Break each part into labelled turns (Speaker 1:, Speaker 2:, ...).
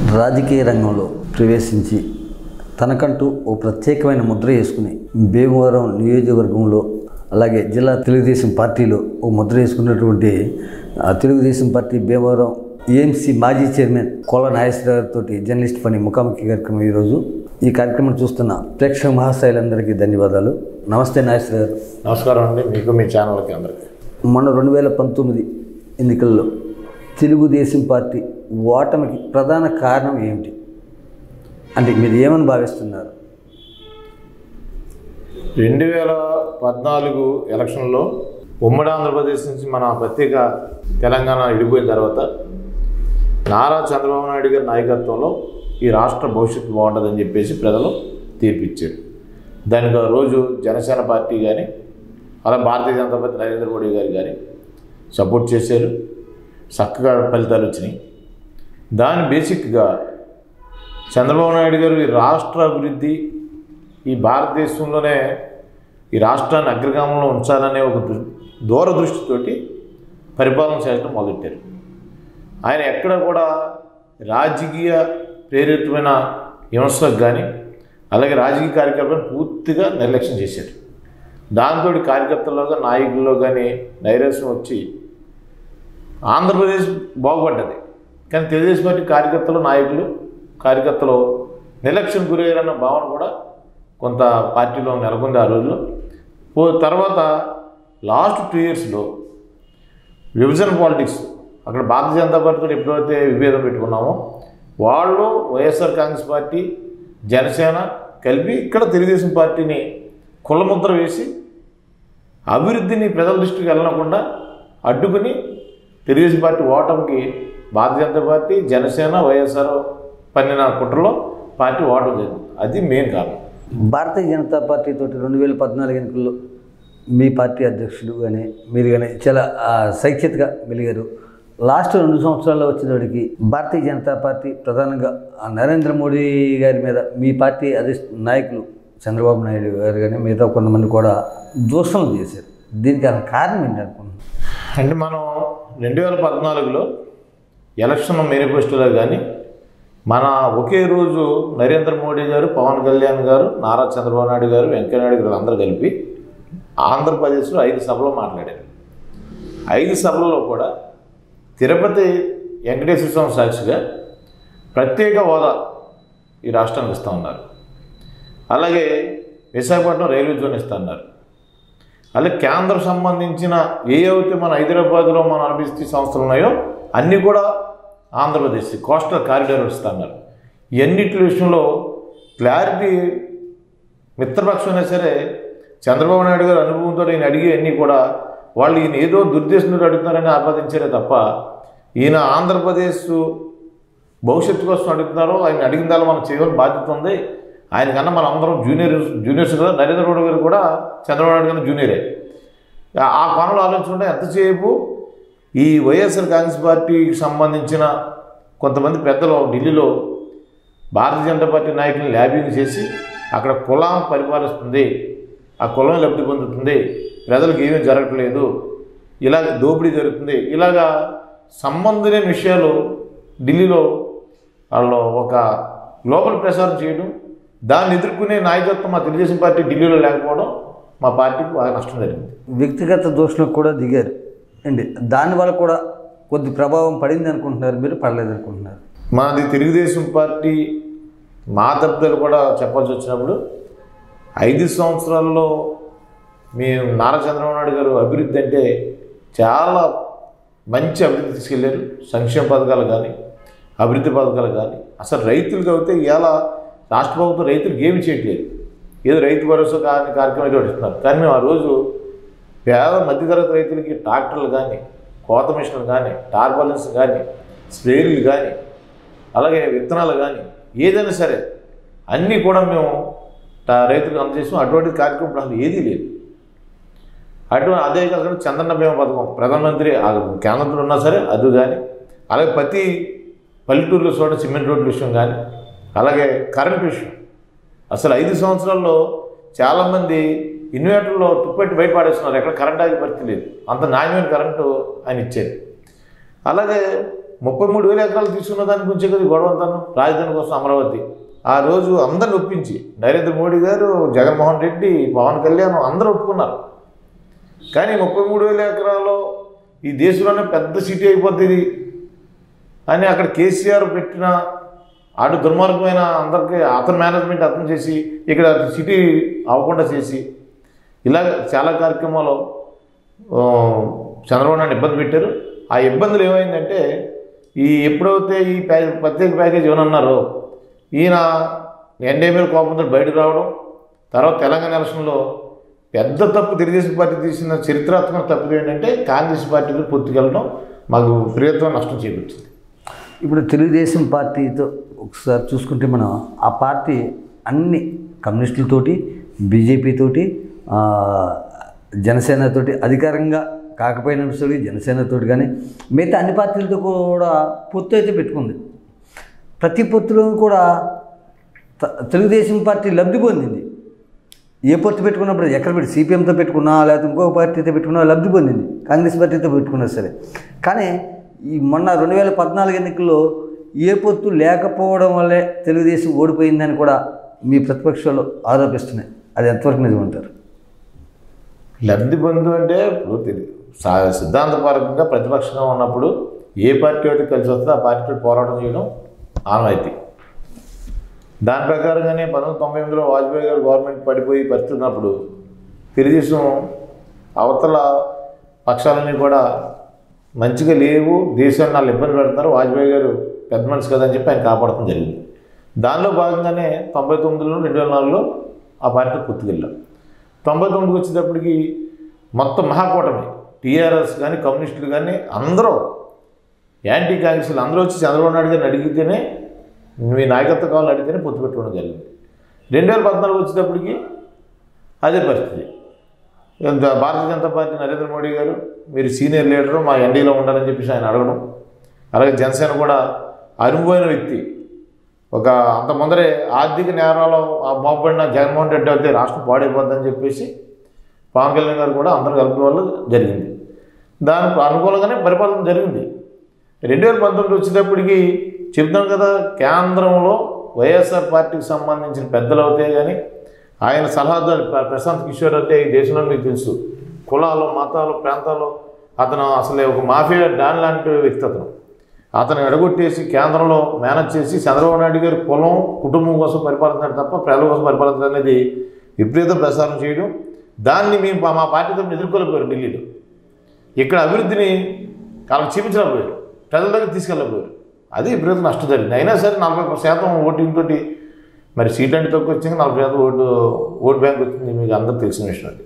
Speaker 1: రాజకీయ రంగంలో ప్రవేశించి తనకంటూ ఓ ప్రత్యేకమైన ముద్ర వేసుకుని భీమవరం నియోజకవర్గంలో అలాగే జిల్లా తెలుగుదేశం పార్టీలో ఓ ముద్ర వేసుకున్నటువంటి ఆ తెలుగుదేశం పార్టీ భీమవరం ఏఎంసీ మాజీ చైర్మన్ కోల నాగేశ్వర గారితో జర్నలిస్ట్ పని ముఖాముఖి కార్యక్రమం ఈరోజు ఈ కార్యక్రమం చూస్తున్న ప్రేక్షక మహాశైలందరికీ ధన్యవాదాలు నమస్తే నాగేశ్వర గారు
Speaker 2: నమస్కారం అండి మీకు మీ ఛానల్కి అందరికీ
Speaker 1: మొన్న రెండు వేల పంతొమ్మిది ఎన్నికల్లో తెలుగుదేశం పార్టీ ఓటమికి ప్రధాన కారణం ఏమిటి అంటే మీరు ఏమని భావిస్తున్నారు
Speaker 2: రెండు వేల పద్నాలుగు ఎలక్షన్లో ఉమ్మడి ఆంధ్రప్రదేశ్ నుంచి మన ప్రత్యేక తెలంగాణ విడిపోయిన తర్వాత నారా చంద్రబాబు నాయుడు గారి నాయకత్వంలో ఈ రాష్ట్ర భవిష్యత్తు బాగుంటుందని చెప్పేసి ప్రజలు తీర్పిచ్చారు దానికి ఆ రోజు జనసేన పార్టీ కానీ అలా భారతీయ జనతా పార్టీ నరేంద్ర మోడీ గారు కానీ సపోర్ట్ చేశారు చక్కగా ఫలితాలు వచ్చినాయి దాని బేసిక్గా చంద్రబాబు నాయుడు గారు ఈ రాష్ట్ర అభివృద్ధి ఈ భారతదేశంలోనే ఈ రాష్ట్రాన్ని అగ్రగామంలో ఉంచాలనే ఒక దృ దూరదృష్టితోటి పరిపాలన చేయడం మొదలెట్టారు ఆయన ఎక్కడ కూడా రాజకీయ ప్రేరితమైన విమర్శలకు కానీ అలాగే రాజకీయ కార్యకర్తలను పూర్తిగా నిర్లక్ష్యం చేశారు దాంతో కార్యకర్తల్లో నాయకుల్లో కానీ నైరాశ్యం వచ్చి ఆంధ్రప్రదేశ్ బాగుపడ్డది కానీ తెలుగుదేశం పార్టీ కార్యకర్తలు నాయకులు కార్యకర్తలు నిర్లక్ష్యం గురయ్యారన్న భావన కూడా కొంత పార్టీలో నెలకొంది ఆ రోజుల్లో ఓ తర్వాత లాస్ట్ టూ ఇయర్స్లో విభజన పాలిటిక్స్ అక్కడ భారతీయ జనతా పార్టీతో ఎప్పుడైతే విభేదం పెట్టుకున్నామో వాళ్ళు వైఎస్ఆర్ కాంగ్రెస్ పార్టీ జనసేన కలిపి ఇక్కడ తెలుగుదేశం పార్టీని కులముద్ర వేసి అభివృద్ధిని ప్రజల దృష్టికి వెళ్ళకుండా అడ్డుకుని తెలుగుదేశం పార్టీ ఓటమికి భారతీయ జనతా పార్టీ జనసేన వైఎస్ఆర్ పన్నిన కుట్రలో పార్టీ ఓటమి జరిగింది అది మెయిన్ కారణం
Speaker 1: భారతీయ జనతా పార్టీ తోటి రెండు వేల పద్నాలుగు ఎన్నికల్లో మీ పార్టీ అధ్యక్షుడు కానీ మీరు కానీ చాలా ఆ, సైక్యతగా మెలిగారు లాస్ట్ రెండు సంవత్సరాల్లో వచ్చేటప్పటికి భారతీయ జనతా పార్టీ ప్రధానంగా ఆ నరేంద్ర మోడీ గారి మీద మీ పార్టీ అధి నాయకులు చంద్రబాబు నాయుడు గారు కానీ మిగతా కొంతమంది కూడా దూషణలు చేశారు దీనికి అసలు కారణం ఏంటి అనుకుంటున్నాను
Speaker 2: అంటే మనం రెండు వేల పద్నాలుగులో ఎలక్షన్ మేనిఫెస్టోలో కానీ మన ఒకే రోజు నరేంద్ర మోడీ గారు పవన్ కళ్యాణ్ గారు నారా చంద్రబాబు నాయుడు గారు వెంకయ్యనాయుడు గారు అందరూ కలిపి ఆంధ్రప్రదేశ్లో ఐదు సభలో మాట్లాడారు ఐదు సభలలో కూడా తిరుపతి వెంకటేశ్వర స్వామి సాక్షిగా ప్రత్యేక హోదా ఈ రాష్ట్రానికి ఇస్తూ ఉన్నారు అలాగే విశాఖపట్నం రైల్వే జోన్ ఇస్తా ఉన్నారు అలాగే కేంద్ర సంబంధించిన ఏ అయితే మన హైదరాబాద్లో మన అనిపిస్తే సంస్థలు ఉన్నాయో అన్నీ కూడా ఆంధ్రప్రదేశ్ కోస్టల్ కారిడార్ ఇస్తున్నారు ఇవన్నిటి విషయంలో క్లారిటీ మిత్రపక్షం అయినా సరే చంద్రబాబు నాయుడు గారు అనుభవంతో ఈయన అడిగి అన్నీ కూడా వాళ్ళు ఈయన ఏదో దుర్దేశంతో అడుగుతున్నారని ఆపాదించారే తప్ప ఈయన ఆంధ్రప్రదేశ్ భవిష్యత్తు కోసం అడుగుతున్నారో ఆయన అడిగిన దానిలో మనం చేయవలసిన బాధ్యత ఉంది ఆయన కన్నా మనం అందరం జూనియర్ జూనియర్స్ కదా నరేంద్ర మోడీ గారు కూడా చంద్రబాబు నాయుడు కన్నా జూనియరే ఆ- ఆ కోణంలో ఆలోచించుకుంటే ఎంతసేపు ఈ వైఎస్ఆర్ కాంగ్రెస్ పార్టీకి సంబంధించిన కొంతమంది పెద్దలు ఢిల్లీలో భారతీయ జనతా పార్టీ నాయకులను ల్యాబింగ్ చేసి అక్కడ కులం పరిపాలిస్తుంది ఆ కులం లబ్ధి పొందుతుంది ప్రజలకు ఏమీ జరగట్లేదు ఇలాగ దోపిడీ జరుగుతుంది ఇలాగా సంబంధం లేని విషయాలు ఢిల్లీలో వాళ్ళు ఒక గ్లోబల్ ప్రచారం చేయడం దాన్ని ఎదుర్కొనే నాయకత్వం మా తెలుగుదేశం పార్టీ ఢిల్లీలో లేకపోవడం మా పార్టీకి బాగా నష్టం జరిగింది
Speaker 1: వ్యక్తిగత దూషణకు కూడా దిగారు అండి దానివల్ల కూడా కొద్ది ప్రభావం పడింది అనుకుంటున్నారు మీరు పడలేదు అనుకుంటున్నారు
Speaker 2: మాది తెలుగుదేశం పార్టీ మా తప్పుదలు కూడా చెప్పాల్సి వచ్చినప్పుడు ఐదు సంవత్సరాల్లో మేము నారా చంద్రబాబు నాయుడు గారు అభివృద్ధి అంటే చాలా మంచి అభివృద్ధి తీసుకెళ్ళారు సంక్షేమ పథకాలు కానీ అభివృద్ధి పథకాలు కానీ అసలు రైతులకు అయితే ఇలా రాష్ట్ర ప్రభుత్వం రైతులకు ఏమి చేయట్లేదు ఏదో రైతు భరోసా కానీ కార్యక్రమం ఏదో ఇస్తున్నారు కానీ మేము ఆ రోజు పేద మధ్యతరగతి రైతులకి ట్రాక్టర్లు కానీ కోత మిషన్లు కానీ టార్బలెన్స్ కానీ స్ప్రేలు కానీ అలాగే విత్తనాలు కానీ ఏదైనా సరే అన్నీ కూడా మేము ట- రైతులకు అందజేసాం అటువంటి కార్యక్రమం ఇప్పుడు అసలు ఏదీ లేదు అటువంటి అదే కాకుండా చంద్రన్న బీమా పథకం ప్రధానమంత్రి ఆ కేంద్రంలో ఉన్నా సరే అది కానీ అలాగే ప్రతి పల్లెటూరులో చోట సిమెంట్ రోడ్ల విషయం కానీ అలాగే కరెంట్ విషయం అసలు ఐదు సంవత్సరాల్లో చాలామంది ఇన్వర్టర్లో తుప్పెట్టి బయట పాడేస్తున్నారు ఎక్కడ కరెంట్ ఆగే పరిస్థితి లేదు అంత నాణ్యమైన కరెంటు ఆయన ఇచ్చారు అలాగే ముప్పై మూడు వేల ఎకరాలు తీసుకున్న దాని గురించే కదా ఈ గొడవ అంతాను రాజధాని కోసం అమరావతి ఆ రోజు అందరిని ఒప్పించి నరేంద్ర మోడీ గారు జగన్మోహన్ రెడ్డి పవన్ కళ్యాణ్ అందరూ ఒప్పుకున్నారు కానీ ముప్పై మూడు వేల ఎకరాలు ఈ దేశంలోనే పెద్ద సిటీ అయిపోద్ది ఇది అని అక్కడ కేసీఆర్ పెట్టిన ఆడు దుర్మార్గమైన అందరికీ అతని మేనేజ్మెంట్ అతను చేసి ఇక్కడ సిటీ అవ్వకుండా చేసి ఇలా చాలా కార్యక్రమాలు ఆ, చంద్రబాబు నాయుడు ఇబ్బంది పెట్టారు ఆ ఇబ్బందులు ఏమైందంటే ఈ ఎప్పుడైతే ఈ ప్యా- ప్రత్యేక ప్యాకేజ్ ఇవ్వనన్నారో ఈయన ఎన్డీఏ మీద కోపంతో బయటకు రావడం తర్వాత తెలంగాణ ఎలక్షన్లో పెద్ద తప్పు తెలుగుదేశం పార్టీ తీసిన చరిత్రాత్మక తప్పు ఏంటంటే కాంగ్రెస్ పార్టీలో పొత్తుకెళ్ళడం మాకు ప్రియత్వం నష్టం చేకూర్చింది
Speaker 1: ఇప్పుడు తెలుగుదేశం పార్టీతో ఒకసారి చూసుకుంటే మనం ఆ పార్టీ అన్ని కమ్యూనిస్టులతోటి బీజేపీతోటి జనసేనతోటి అధికారంగా కాకపోయినా సరే జనసేనతోటి కానీ మిగతా అన్ని పార్టీలతో కూడా పొత్తు అయితే పెట్టుకుంది ప్రతి పొత్తులో కూడా త- తెలుగుదేశం పార్టీ లబ్ధి పొందింది ఏ పొత్తు పెట్టుకున్నప్పుడు ఎక్కడ పెట్టి సిపిఎంతో పెట్టుకున్నా లేకపోతే ఇంకొక పార్టీతో పెట్టుకున్నా లబ్ధి పొందింది కాంగ్రెస్ పార్టీతో పెట్టుకున్నా సరే కానీ ఈ మొన్న రెండు వేల పద్నాలుగు ఎన్నికల్లో ఏ పొత్తు లేకపోవడం వల్లే తెలుగుదేశం ఓడిపోయిందని కూడా మీ ప్రతిపక్షాలు ఆరోపిస్తున్నాయి అది ఎంతవరకు నిజమంటారు
Speaker 2: లబ్ధి బంధు అంటే ఇప్పుడు తెలి- సా- సిద్ధాంతపరంగా ప్రతిపక్షంగా ఉన్నప్పుడు ఏ పార్టీ ఒకటి కలిసి వస్తే ఆ పార్టీతో పోరాటం చేయడం ఆనవాయితీ దాని ప్రకారంగానే పంతొమ్మిది తొంభై ఎనిమిదిలో వాజ్పేయి గారు గవర్నమెంట్ పడిపోయి పరిస్థితున్నప్పుడు తెలుగుదేశం అవతల పక్షాలన్నీ కూడా మంచిగా లేవు దేశాన్ని వాళ్ళు ఇబ్బంది పెడతారు వాజ్పేయి గారు పెద్ద మనిషి కదా అని చెప్పి ఆయన కాపాడటం జరిగింది దానిలో భాగంగానే తొంభై తొమ్మిదిలో రెండు వేల నాలుగులో ఆ పార్టీ పుట్టుకెళ్ళాం తొంభై తొమ్మిదికి వచ్చేటప్పటికి మొత్తం మహాకూటమి టీఆర్ఎస్ కానీ కమ్యూనిస్టులు కానీ అందరూ యాంటీ కాంగ్రెస్లు అందరూ వచ్చి చంద్రబాబు నాయుడు గారిని అడిగితేనే మీ నాయకత్వం కావాలని అడిగితేనే పొత్తు పెట్టుకోవడం జరిగింది రెండు వేల పద్నాలుగు వచ్చేటప్పటికి అదే పరిస్థితి ఇంకా భారతీయ జనతా పార్టీ నరేంద్ర మోడీ గారు మీరు సీనియర్ లీడరు మా ఎన్డీలో ఉండాలని చెప్పేసి ఆయన అడగడం అలాగే జనసేన కూడా అనుభవైన వ్యక్తి ఒక అంత ముందరే ఆర్థిక నేరాలు ఆ మోపడిన జగన్మోహన్ రెడ్డి అయితే రాష్ట్రం పాడైపోద్దని చెప్పేసి పవన్ కళ్యాణ్ గారు కూడా అందరూ కలిపిన వల్ల జరిగింది దానికి అనుకూలంగానే పరిపాలన జరిగింది రెండు వేల పంతొమ్మిది వచ్చేటప్పటికి చెప్తాం కదా కేంద్రంలో వైఎస్ఆర్ పార్టీకి సంబంధించిన పెద్దలు అవుతాయి కానీ ఆయన సలహాదారు ప్ర- ప్రశాంత్ కిషోర్ అంటే ఈ దేశంలో మీకు తెలుసు కులాలు మతాలు ప్రాంతాలు అతను అసలే ఒక మాఫియా డాన్ లాంటి వ్యక్తి అతను అతను ఎడగొట్టేసి కేంద్రంలో మేనేజ్ చేసి చంద్రబాబు నాయుడు గారి కులం కుటుంబం కోసం పరిపాలించాడు తప్ప ప్రజల కోసం పరిపాలించడం అనేది విపరీత ప్రసారం చేయడం దాన్ని మేము మా పార్టీతో ఎదుర్కోలేకపోయారు ఢిల్లీలో ఇక్కడ అభివృద్ధిని వాళ్ళకి చూపించలేకపోయారు ప్రజల దగ్గర తీసుకెళ్ళకపోయారు అది విపరీత నష్టం జరిగింది అయినా సరే నలభై శాతం ఓటింగ్ తోటి మరి సీట్ అంటే తక్కువ వచ్చింది నలభై శాతం ఓటు ఓటు బ్యాంక్ వచ్చింది మీకు అందరూ తెలిసిన విషయం అది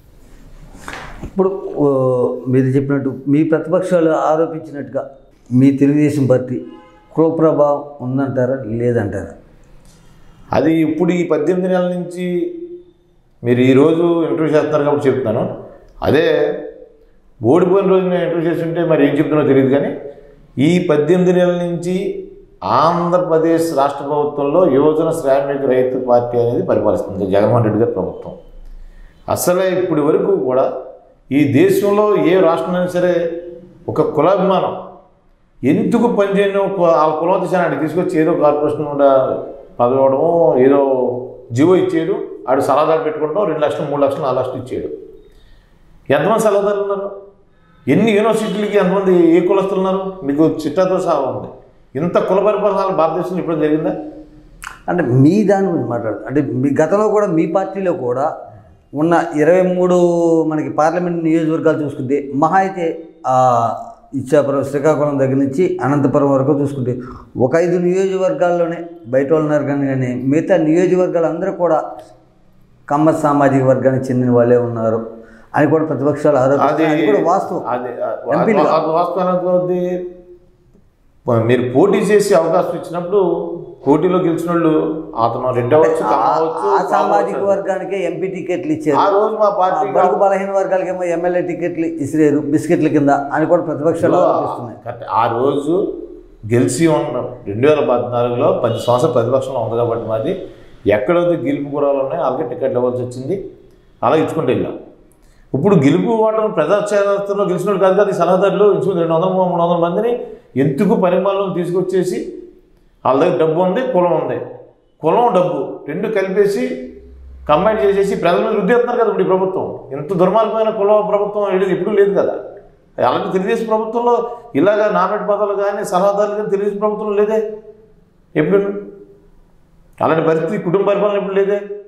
Speaker 1: ఇప్పుడు ఓ, మీరు చెప్పినట్టు మీ ప్రతిపక్షాలు ఆరోపించినట్టుగా మీ తెలుగుదేశం పార్టీ కులప్రభావం ఉందంటారా లేదంటారా
Speaker 2: అది ఇప్పుడు ఈ పద్దెనిమిది నెలల నుంచి మీరు ఈరోజు ఇంటర్వ్యూ చేస్తున్నారు కాబట్టి చెప్తున్నాను అదే ఓడిపోయిన రోజు నేను ఇంటర్వ్యూ చేస్తుంటే మరి ఏం చెప్తున్నో తెలియదు కానీ ఈ పద్దెనిమిది నెలల నుంచి ఆంధ్రప్రదేశ్ రాష్ట్ర ప్రభుత్వంలో యువజన శ్రామిక రైతు పార్టీ అనేది పరిపాలిస్తుంది జగన్మోహన్ రెడ్డి గారి ప్రభుత్వం అసలే ఇప్పటి వరకు కూడా ఈ దేశంలో ఏ రాష్ట్రమైనా సరే ఒక కులాభిమానం ఎందుకు పనిచేయను ఆ కులం తీసాను ఆడికి తీసుకొచ్చి ఏదో కార్పొరేషన్ కూడా పదవి ఇవ్వడము ఏదో జీవో ఇచ్చేయడు ఆడు సలహాదారు పెట్టుకుంటాం రెండు లక్షలు మూడు లక్షలు నాలుగు లక్షలు ఇచ్చేయడు ఎంతమంది సలహాదారులు ఉన్నారు ఎన్ని యూనివర్సిటీలకి ఎంతమంది ఏ కులస్తులు ఉన్నారు మీకు చిట్టాతో సహా ఉంది ఇంత కుల పరిపాలన భారతదేశంలో ఇప్పుడు జరిగిందా
Speaker 1: అంటే మీ దాని గురించి మాట్లాడు అంటే మీ గతంలో కూడా మీ పార్టీలో కూడా ఉన్న ఇరవై మూడు మనకి పార్లమెంట్ నియోజకవర్గాలు చూసుకుంటే మహా అయితే ఆ, ఇచ్చాపురం శ్రీకాకుళం దగ్గర నుంచి అనంతపురం వరకు చూసుకుంటే ఒక ఐదు నియోజకవర్గాల్లోనే బయట వాళ్ళు ఉన్నారు కానీ కానీ మిగతా నియోజకవర్గాలు అందరూ కూడా కమ్మ సామాజిక వర్గానికి చెందిన వాళ్ళే ఉన్నారు అని కూడా ప్రతిపక్షాలు
Speaker 2: అది
Speaker 1: ఆరోపిస్తున్నారు అది కూడా వాస్తవం
Speaker 2: అది
Speaker 1: ఎంపీలుగా.
Speaker 2: వాస్తవానికి అవుద్ది మీరు పోటీ చేసే అవకాశం ఇచ్చినప్పుడు పోటీలో గెలిచిన వాళ్ళు అతను రెడ్డి అవ్వచ్చు కమ్మ
Speaker 1: ఆ-
Speaker 2: అవ్వచ్చు,
Speaker 1: ఆ సామాజిక
Speaker 2: కావచ్చు.
Speaker 1: వర్గానికే ఎంపీ టికెట్లు ఇచ్చారు
Speaker 2: ఆ రోజు మా పార్టీ
Speaker 1: బడుగు బలహీన వర్గాలకేమో ఎమ్మెల్యే టికెట్లు ఇసిరేరు బిస్కెట్ల కింద అని కూడా ప్రతిపక్షాలు ఆరోపిస్తున్నాయి
Speaker 2: కరెక్ట్. ఆ రోజు గెలిచి ఉన్న రెండు వేల పద్నాలుగులో పది సంవత్సరాలు ప్రతిపక్షంలో ఉంది కాబట్టి మాది ఎక్కడైతే గెలుపు గురాలు ఉన్నాయో అలాగే టికెట్లు ఇవ్వాల్సి వచ్చింది అలా ఇచ్చుకుంటూ వెళ్ళాం ఇప్పుడు గెలుపు ఓటమి ప్రజాక్షేత్రంలో గెలిచినోడు కాదు కదా ఈ సలహాదారులు ఇంచుమించు రెండు వందల మూడు వందల మందిని ఎందుకు పరిమాణం తీసుకొచ్చేసి వాళ్ళ దగ్గర డబ్బు ఉంది కులం ఉంది కులం డబ్బు రెండు కలిపేసి కంబైన్ చేసేసి ప్రజల మీద రుద్దేస్తున్నారు కదా ఇప్పుడు ఈ ప్రభుత్వం ఇంత దుర్మార్గమైన కుల ప్రభుత్వం ఏది ఎప్పుడూ లేదు కదా అలాంటి తెలుగుదేశం ప్రభుత్వంలో ఇలాగ నామినేట్ పదాలు కానీ సలహాదారులు కానీ తెలుగుదేశం ప్రభుత్వంలో లేదే ఎప్పుడు అలాంటి పరిస్థితి కుటుంబ పరిపాలన ఎప్పుడు లేదే